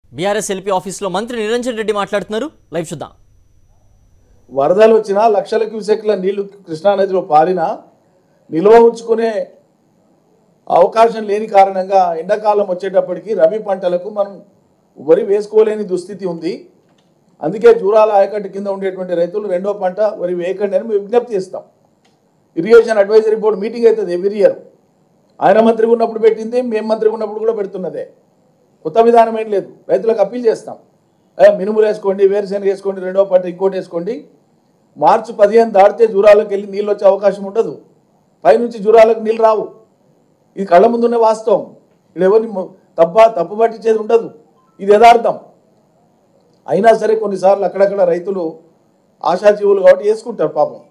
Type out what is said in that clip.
BRS LP ఆఫీస్లో మంత్రి నిరంజన్ రెడ్డి మాట్లాడుతున్నారు లైవ్ చూద్దాం వరదలు వచ్చినా లక్షల క్యూసెక్ల నీళ్లు కృష్ణానదిలో పారినా నిల్వ ఉంచుకునే అవకాశం లేని కారణంగా ఎండాకాలం వచ్చేటప్పటికి రబీ పంటలకు మనం వరి వేసుకోలేని దుస్థితి ఉంది అందుకే జూరాల ఆయకట్టు కింద ఉండేటువంటి రైతులు రెండో పంట వరి వేయకండి అని మేము విజ్ఞప్తి చేస్తాం ఇరిగేషన్ అడ్వైజరీ బోర్డు మీటింగ్ అవుతుంది ఎవ్రీ ఇయర్ ఆయన మంత్రిగా ఉన్నప్పుడు పెట్టింది మేము మంత్రిగా ఉన్నప్పుడు కూడా పెడుతున్నదే కొత్త విధానం ఏం లేదు రైతులకు అప్పీల్ చేస్తాం ఏ, మినుములు వేసుకోండి వేరుశెనగ వేసుకోండి రెండో పంట ఇంకోటి వేసుకోండి మార్చి పదిహేను దాటితే జూరాలకు వెళ్ళి నీళ్ళు వచ్చే అవకాశం ఉండదు పైనుంచి జూరాలకు నీళ్ళు రావు ఇది కళ్ళ ముందున్న వాస్తవం ఇక్కడ ఎవరిని మొ- తప్ప తప్పు పట్టించేది ఉండదు ఇది యథార్థం అయినా సరే కొన్నిసార్లు అక్కడక్కడ రైతులు ఆశాజీవులు కాబట్టి వేసుకుంటారు పాపం